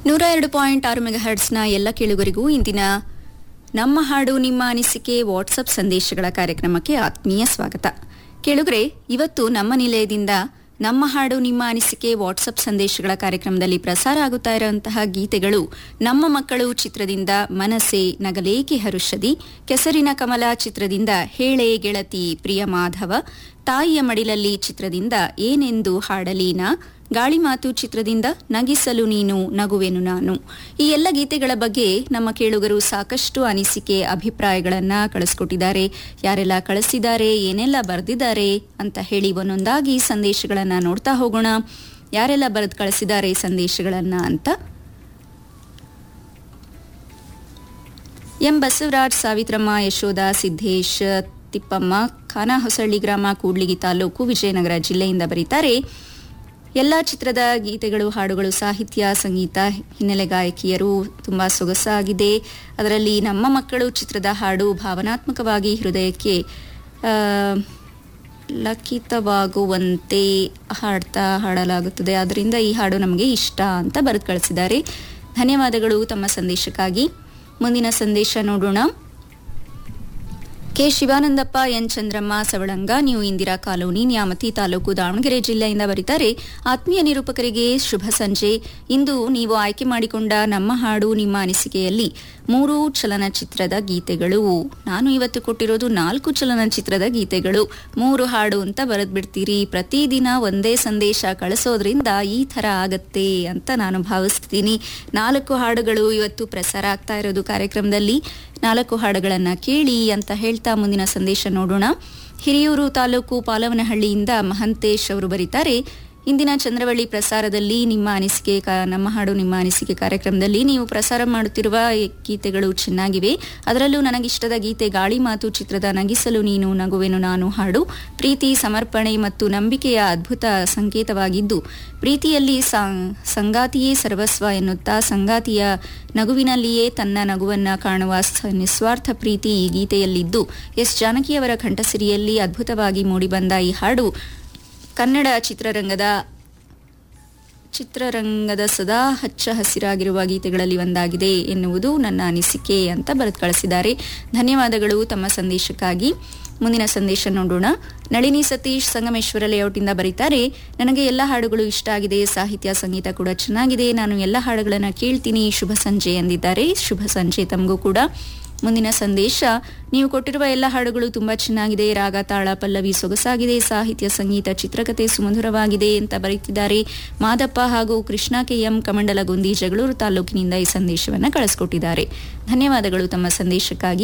ನೂರ ಎರಡು ಪಾಯಿಂಟ್ ಆರು ಮೆಗಾಹರ್ಟ್ಸ್ನ ಎಲ್ಲ ಕೇಳುಗರಿಗೂ ಇಂದಿನ ನಮ್ಮ ಹಾಡು ನಿಮ್ಮ ಅನಿಸಿಕೆ ವಾಟ್ಸಪ್ ಸಂದೇಶಗಳ ಕಾರ್ಯಕ್ರಮಕ್ಕೆ ಆತ್ಮೀಯ ಸ್ವಾಗತ ಕೇಳುಗರೆ ಇವತ್ತು ನಮ್ಮ ನಿಲಯದಿಂದ ನಮ್ಮ ಹಾಡು ನಿಮ್ಮ ಅನಿಸಿಕೆ ವಾಟ್ಸಪ್ ಸಂದೇಶಗಳ ಕಾರ್ಯಕ್ರಮದಲ್ಲಿ ಪ್ರಸಾರ ಆಗುತ್ತಾ ಇರುವಂತಹ ಗೀತೆಗಳು ನಮ್ಮ ಮಕ್ಕಳು ಚಿತ್ರದಿಂದ ಮನಸೆ ನಗಲೇಕೆ ಹರುಷದಿ ಕೆಸರಿನ ಕಮಲ ಚಿತ್ರದಿಂದ ಹೇಳೆ ಗೆಳತಿ ಪ್ರಿಯ ಮಾಧವ ತಾಯಿಯ ಮಡಿಲಲ್ಲಿ ಚಿತ್ರದಿಂದ ಏನೆಂದು ಹಾಡಲೀನಾ ಗಾಳಿ ಮಾತು ಚಿತ್ರದಿಂದ ನಗಿಸಲು ನೀನು ನಗುವೆನು ನಾನು ಈ ಎಲ್ಲ ಗೀತೆಗಳ ಬಗ್ಗೆ ನಮ್ಮ ಕೇಳುಗರು ಸಾಕಷ್ಟು ಅನಿಸಿಕೆ ಅಭಿಪ್ರಾಯಗಳನ್ನ ಕಳಿಸ್ಕೊಟ್ಟಿದ್ದಾರೆ ಯಾರೆಲ್ಲ ಕಳಿಸಿದ್ದಾರೆ ಏನೆಲ್ಲ ಬರೆದಿದ್ದಾರೆ ಅಂತ ಹೇಳಿ ಒಂದೊಂದಾಗಿ ಸಂದೇಶಗಳನ್ನ ನೋಡ್ತಾ ಹೋಗೋಣ ಯಾರೆಲ್ಲ ಬರೆದು ಕಳಿಸಿದ್ದಾರೆ ಸಂದೇಶಗಳನ್ನ ಅಂತ ಎಂ ಬಸವರಾಜ್ ಸಾವಿತ್ರಮ್ಮ ಯಶೋಧ ಸಿದ್ದೇಶ್ ತಿಪ್ಪಮ್ಮ ಖಾನಾಹೊಸಳ್ಳಿ ಗ್ರಾಮ ಕೂಡ್ಲಿಗಿ ತಾಲೂಕು ವಿಜಯನಗರ ಜಿಲ್ಲೆಯಿಂದ ಬರೀತಾರೆ ಎಲ್ಲ ಚಿತ್ರದ ಗೀತೆಗಳು ಹಾಡುಗಳು ಸಾಹಿತ್ಯ ಸಂಗೀತ ಹಿನ್ನೆಲೆ ಗಾಯಕಿಯರು ತುಂಬ ಸೊಗಸಾಗಿದೆ ಅದರಲ್ಲಿ ನಮ್ಮ ಮಕ್ಕಳು ಚಿತ್ರದ ಹಾಡು ಭಾವನಾತ್ಮಕವಾಗಿ ಹೃದಯಕ್ಕೆ ಆ, ಲಕಿತವಾಗುವಂತೆ ಹಾಡ್ತಾ ಹಾಡಲಾಗುತ್ತದೆ ಆದ್ದರಿಂದ ಈ ಹಾಡು ನಮಗೆ ಇಷ್ಟ ಅಂತ ಬರೆದು ಕಳಿಸಿದ್ದಾರೆ ಧನ್ಯವಾದಗಳು ತಮ್ಮ ಸಂದೇಶಕ್ಕಾಗಿ ಮುಂದಿನ ಸಂದೇಶ ನೋಡೋಣ K Shivanandappa N Chandramma Savalanga new Indira colony Nyamathi ತಾಲೂಕು ದಾವಣಗೆರೆ ಜಿಲ್ಲೆಯಿಂದ ಬರೀತಾರೆ ಆತ್ಮೀಯ ನಿರೂಪಕರಿಗೆ ಶುಭ ಸಂಜೆ ಇಂದು ನೀವು ಆಯ್ಕೆ ಮಾಡಿಕೊಂಡ ನಮ್ಮ ಹಾಡು ನಿಮ್ಮ ಅನಿಸಿಕೆಯಲ್ಲಿ ಮೂರು ಚಲನಚಿತ್ರದ ಗೀತೆಗಳು ನಾನು ಇವತ್ತು ಕೊಟ್ಟಿರೋದು ನಾಲ್ಕು ಚಲನಚಿತ್ರದ ಗೀತೆಗಳು ಮೂರು ಹಾಡು ಅಂತ ಬರೆದ್ಬಿಡ್ತೀರಿ ಪ್ರತಿದಿನ ಒಂದೇ ಸಂದೇಶ ಕಳಿಸೋದ್ರಿಂದ ಈ ಥರ ಆಗತ್ತೆ ಅಂತ ನಾನು ಭಾವಿಸ್ತೀನಿ ನಾಲ್ಕು ಹಾಡುಗಳು ಇವತ್ತು ಪ್ರಸಾರ ಆಗ್ತಾ ಇರೋದು ಕಾರ್ಯಕ್ರಮದಲ್ಲಿ ನಾಲ್ಕು ಹಾಡುಗಳನ್ನ ಕೇಳಿ ಅಂತ ಹೇಳ್ತಾ ಮುಂದಿನ ಸಂದೇಶ ನೋಡೋಣ ಹಿರಿಯೂರು ತಾಲೂಕು ಪಾಲವನಹಳ್ಳಿಯಿಂದ ಮಹಂತೇಶ್ ಅವರು ಬರೀತಾರೆ ಇಂದಿನ ಚಂದ್ರವಳ್ಳಿ ಪ್ರಸಾರದಲ್ಲಿ ನಿಮ್ಮ ಅನಿಸಿಕೆ ಕ- ನಮ್ಮ ಹಾಡು ನಿಮ್ಮ ಅನಿಸಿಕೆ ಕಾರ್ಯಕ್ರಮದಲ್ಲಿ ನೀವು ಪ್ರಸಾರ ಮಾಡುತ್ತಿರುವ ಈ ಗೀತೆಗಳು ಚೆನ್ನಾಗಿವೆ ಅದರಲ್ಲೂ ನನಗಿಷ್ಟದ ಗೀತೆ ಗಾಳಿ ಮಾತು ಚಿತ್ರದ ನಗಿಸಲು ನೀನು ನಗುವೆನು ನಾನು ಹಾಡು ಪ್ರೀತಿ ಸಮರ್ಪಣೆ ಮತ್ತು ನಂಬಿಕೆಯ ಅದ್ಭುತ ಸಂಕೇತವಾಗಿದ್ದು ಪ್ರೀತಿಯಲ್ಲಿ ಸಂ- ಸಂಗಾತಿಯೇ ಸರ್ವಸ್ವ ಎನ್ನುತ್ತಾ ಸಂಗಾತಿಯ ನಗುವಿನಲ್ಲಿಯೇ ತನ್ನ ನಗುವನ್ನ ಕಾಣುವ ಸ- ನಿಸ್ವಾರ್ಥ ಪ್ರೀತಿ ಈ ಗೀತೆಯಲ್ಲಿದ್ದು ಎಸ್ ಜಾನಕಿಯವರ ಕಂಠಸಿರಿಯಲ್ಲಿ ಅದ್ಭುತವಾಗಿ ಮೂಡಿಬಂದ ಈ ಹಾಡು ಕನ್ನಡ ಚಿತ್ರರಂಗದ ಚಿತ್ರರಂಗದ ಸದಾ ಹಚ್ಚ ಹಸಿರಾಗಿರುವ ಗೀತೆಗಳಲ್ಲಿ ಒಂದಾಗಿದೆ ಎನ್ನುವುದು ನನ್ನ ಅನಿಸಿಕೆ ಅಂತ ಬರೆದು ಕಳಿಸಿದ್ದಾರೆ ಧನ್ಯವಾದಗಳು ತಮ್ಮ ಸಂದೇಶಕ್ಕಾಗಿ ಮುಂದಿನ ಸಂದೇಶ ನೋಡೋಣ ನಳಿನಿ ಸತೀಶ್ ಸಂಗಮೇಶ್ವರ ಲೇಔಟಿಂದ ಬರೀತಾರೆ ನನಗೆ ಎಲ್ಲ ಹಾಡುಗಳು ಇಷ್ಟ ಆಗಿದೆ ಸಾಹಿತ್ಯ ಸಂಗೀತ ಕೂಡ ಚೆನ್ನಾಗಿದೆ ನಾನು ಎಲ್ಲ ಹಾಡುಗಳನ್ನು ಕೇಳ್ತೀನಿ ಶುಭ ಸಂಜೆ ಎಂದಿದ್ದಾರೆ ಶುಭ ಸಂಜೆ ತಮಗೂ ಕೂಡ ಮುಂದಿನ ಸಂದೇಶ ನೀವು ಕೊಟ್ಟಿರುವ ಎಲ್ಲ ಹಾಡುಗಳು ತುಂಬಾ ಚೆನ್ನಾಗಿದೆ ರಾಗ ತಾಳ ಪಲ್ಲವಿ ಸೊಗಸಾಗಿದೆ ಸಾಹಿತ್ಯ ಸಂಗೀತ ಚಿತ್ರಕಥೆ ಸುಮಧುರವಾಗಿದೆ ಅಂತ ಬರೀತಿದ್ದಾರೆ ಮಾದಪ್ಪ ಹಾಗೂ ಕೃಷ್ಣ ಕೆಎಂ ಕಮಂಡಲಗುಂದಿ ಜಗಳೂರು ತಾಲೂಕಿನಿಂದ ಈ ಸಂದೇಶವನ್ನು ಕಳಿಸ್ಕೊಟ್ಟಿದ್ದಾರೆ ಧನ್ಯವಾದಗಳು ತಮ್ಮ ಸಂದೇಶಕ್ಕಾಗಿ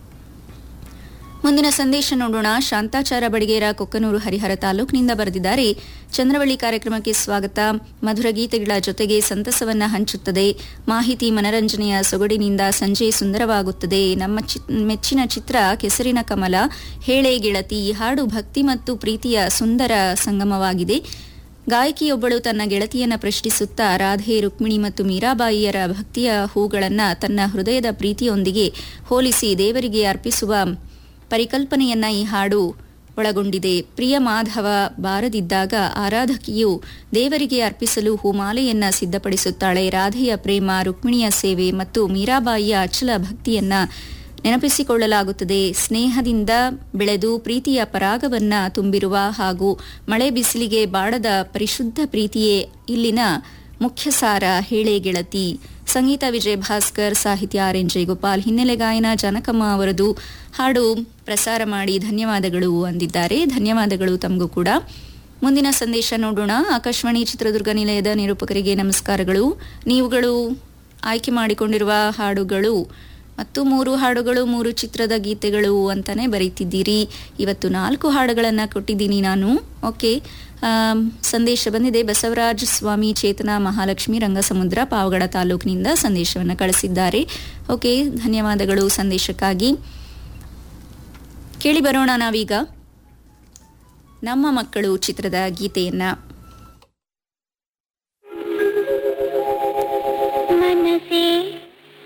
ಮುಂದಿನ ಸಂದೇಶ ನೋಡೋಣ ಶಾಂತಾಚಾರ ಬಡಿಗೇರ ಕೊಕ್ಕನೂರು ಹರಿಹರ ತಾಲೂಕಿನಿಂದ ಬರೆದಿದ್ದಾರೆ ಚಂದ್ರವಳ್ಳಿ ಕಾರ್ಯಕ್ರಮಕ್ಕೆ ಸ್ವಾಗತ ಮಧುರ ಗೀತೆಗಳ ಜೊತೆಗೆ ಸಂತಸವನ್ನ ಹಂಚುತ್ತದೆ ಮಾಹಿತಿ ಮನರಂಜನೆಯ ಸೊಗಡಿನಿಂದ ಸಂಜೆ ಸುಂದರವಾಗುತ್ತದೆ ನಮ್ಮ ಚಿ- ಮೆಚ್ಚಿನ ಚಿತ್ರ ಕೆಸರಿನ ಕಮಲ ಹೇಳೆ ಗೆಳತಿ ಈ ಹಾಡು ಭಕ್ತಿ ಮತ್ತು ಪ್ರೀತಿಯ ಸುಂದರ ಸಂಗಮವಾಗಿದೆ ಗಾಯಕಿಯೊಬ್ಬಳು ತನ್ನ ಗೆಳತಿಯನ್ನ ಪ್ರಶ್ನಿಸುತ್ತಾ ರಾಧೆ ರುಕ್ಮಿಣಿ ಮತ್ತು ಮೀರಾಬಾಯಿಯರ ಭಕ್ತಿಯ ಹೂಗಳನ್ನ ತನ್ನ ಹೃದಯದ ಪ್ರೀತಿಯೊಂದಿಗೆ ಹೋಲಿಸಿ ದೇವರಿಗೆ ಅರ್ಪಿಸುವ ಪರಿಕಲ್ಪನೆಯನ್ನ ಈ ಹಾಡು ಒಳಗೊಂಡಿದೆ ಪ್ರಿಯ ಮಾಧವ ಬಾರದಿದ್ದಾಗ ಆರಾಧಕಿಯು ದೇವರಿಗೆ ಅರ್ಪಿಸಲು ಹೂಮಾಲೆಯನ್ನ ಸಿದ್ಧಪಡಿಸುತ್ತಾಳೆ ರಾಧೆಯ ಪ್ರೇಮ ರುಕ್ಮಿಣಿಯ ಸೇವೆ ಮತ್ತು ಮೀರಾಬಾಯಿಯ ಅಚಲ ಭಕ್ತಿಯನ್ನ ನೆನಪಿಸಿಕೊಳ್ಳಲಾಗುತ್ತದೆ ಸ್ನೇಹದಿಂದ ಬೆಳೆದು ಪ್ರೀತಿಯ ಪರಾಗವನ್ನ ತುಂಬಿರುವ ಹಾಗೂ ಮಳೆ ಬಿಸಿಲಿಗೆ ಬಾಡದ ಪರಿಶುದ್ಧ ಪ್ರೀತಿಯೇ ಇಲ್ಲಿನ ಮುಖ್ಯ ಸಾರ ಹೇಳೆ ಗೆಳತಿ ಸಂಗೀತ ವಿಜಯ್ ಭಾಸ್ಕರ್ ಸಾಹಿತ್ಯ ಆರ್ ಎನ್ ಜಯಗೋಪಾಲ್ ಹಿನ್ನೆಲೆ ಗಾಯನ ಜನಕಮ್ಮ ಅವರದು ಹಾಡು ಪ್ರಸಾರ ಮಾಡಿ ಧನ್ಯವಾದಗಳು ಅಂದಿದ್ದಾರೆ ಧನ್ಯವಾದಗಳು ತಮಗೂ ಕೂಡ ಮುಂದಿನ ಸಂದೇಶ ನೋಡೋಣ ಆಕಾಶವಾಣಿ ಚಿತ್ರದುರ್ಗ ನಿಲಯದ ನಿರೂಪಕರಿಗೆ ನಮಸ್ಕಾರಗಳು ನೀವುಗಳು ಆಯ್ಕೆ ಮಾಡಿಕೊಂಡಿರುವ ಹಾಡುಗಳು ಮತ್ತು ಮೂರು ಹಾಡುಗಳು ಮೂರು ಚಿತ್ರದ ಗೀತೆಗಳು ಅಂತಾನೆ ಬರೀತಿದ್ದೀರಿ ಇವತ್ತು ನಾಲ್ಕು ಹಾಡುಗಳನ್ನು ಕೊಟ್ಟಿದ್ದೀನಿ ನಾನು ಓಕೆ ಆಮ್, ಸಂದೇಶ ಬಂದಿದೆ ಬಸವರಾಜ್ ಸ್ವಾಮಿ ಚೇತನ ಮಹಾಲಕ್ಷ್ಮಿ ರಂಗಸಮುದ್ರ ಪಾವಗಡ ತಾಲೂಕಿನಿಂದ ಸಂದೇಶವನ್ನು ಕಳಿಸಿದ್ದಾರೆ ಓಕೆ ಧನ್ಯವಾದಗಳು ಸಂದೇಶಕ್ಕಾಗಿ ಕೇಳಿ ಬರೋಣ ನಾವೀಗ ನಮ್ಮ ಮಕ್ಕಳು ಚಿತ್ರದ ಗೀತೆಯನ್ನ मनसे